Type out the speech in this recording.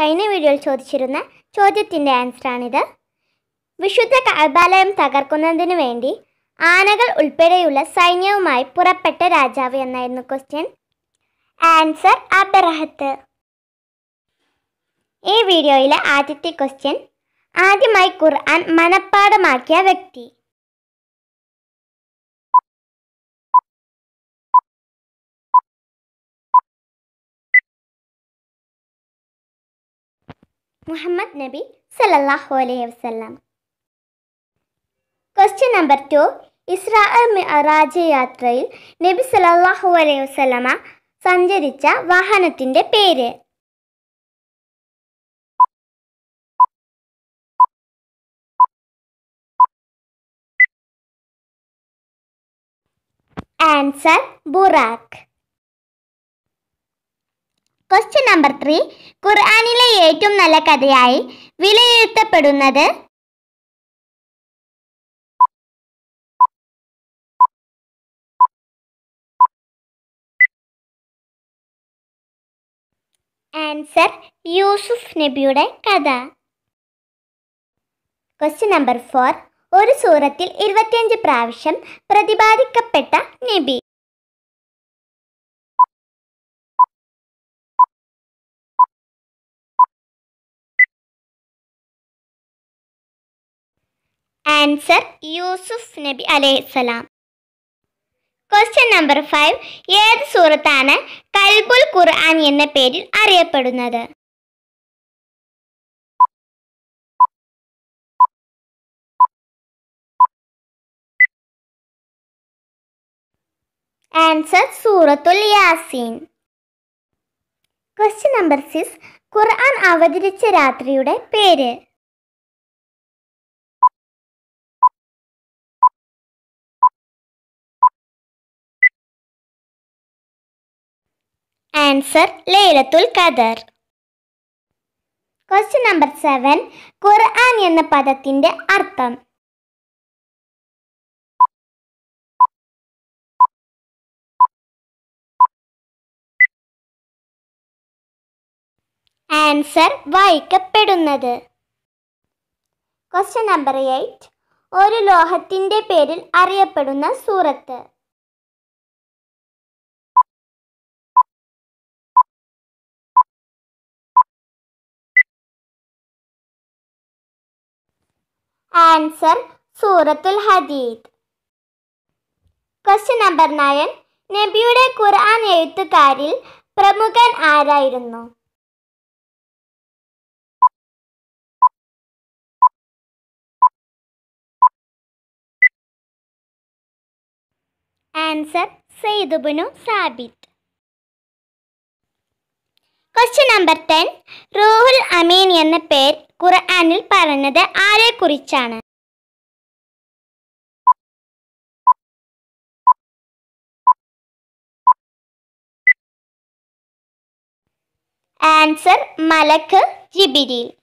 കഴിഞ്ഞ വീഡിയോയിൽ ചോദിച്ചിരുന്ന ചോദ്യത്തിൻ്റെ ആൻസറാണിത് വിശുദ്ധ കഅബാലയം തകർക്കുന്നതിന് വേണ്ടി ആനകൾ ഉൾപ്പെടെയുള്ള സൈന്യവുമായി പുറപ്പെട്ട രാജാവ് എന്നായിരുന്നു ക്വസ്റ്റ്യൻ ആൻസർ അബറഹത്ത് ഈ വീഡിയോയിലെ ആദ്യത്തെ ക്വസ്റ്റ്യൻ ആദ്യമായി ഖുർആൻ മനഃപ്പാടമാക്കിയ വ്യക്തി മുഹമ്മദ് നബി സല്ലല്ലാഹു അലൈഹി വസല്ലം ക്വസ്റ്റ്യൻ നമ്പർ ടു ഇസ്രാ മിഅറാജ് യാത്രയിൽ നബി സല്ലല്ലാഹു അലൈഹി വസല്ലമ സഞ്ചരിച്ച വാഹനത്തിൻ്റെ പേര് ആൻസർ ബുറാക്ക് ക്വസ്റ്റ്യൻ നമ്പർ ത്രീ ഖുർആാനിലെ ഏറ്റവും നല്ല കഥയായി വിലയിരുത്തപ്പെടുന്നത് ആൻസർ യൂസുഫ് നബിയുടെ കഥ ക്വസ്റ്റ്യൻ നമ്പർ ഫോർ ഒരു സൂറത്തിൽ ഇരുപത്തിയഞ്ച് പ്രാവശ്യം പ്രതിപാദിക്കപ്പെട്ട നബി ആൻസർ യൂസുഫ് നബി അലൈഹിസ്സലാം ക്വസ്റ്റ്യൻ നമ്പർ ഫൈവ് ഏത് സൂറത്താണ് കൽബുൽ ഖുർആൻ എന്ന പേരിൽ അറിയപ്പെടുന്നത് ആൻസർ സൂറത്തുൽ യാസീൻ ക്വസ്റ്റ്യൻ നമ്പർ സിക്സ് ഖുർആൻ അവതരിച്ച രാത്രിയുടെ പേര് ആൻസർ ലൈലത്തുൽ ഖദർ ക്വസ്റ്റ്യൻ നമ്പർ സെവൻ ഖുർആൻ എന്ന പദത്തിന്റെ അർത്ഥം ആൻസർ വായിക്കപ്പെടുന്നത് ക്വസ്റ്റ്യൻ നമ്പർ എയ്റ്റ് ഒരു ലോഹത്തിന്റെ പേരിൽ അറിയപ്പെടുന്ന സൂറത്ത് ആൻസർ സൂറത്തുൽ ഹദീദ് ക്വസ്റ്റ്യൻ നമ്പർ നയൻ നബിയുടെ ഖുർആൻ എഴുത്തുകാരിൽ പ്രമുഖൻ ആരായിരുന്നു ആൻസർ സെയ്ദുബിനു സാബിത്ത് ക്വസ്റ്റ്യൻ നമ്പർ ടെൻ റൂഹുൽ അമീൻ എന്ന പേർ ഖുർആനിൽ പറഞ്ഞത് ആരെക്കുറിച്ചാണ് ആൻസർ മലക്ക് ജിബിരിൽ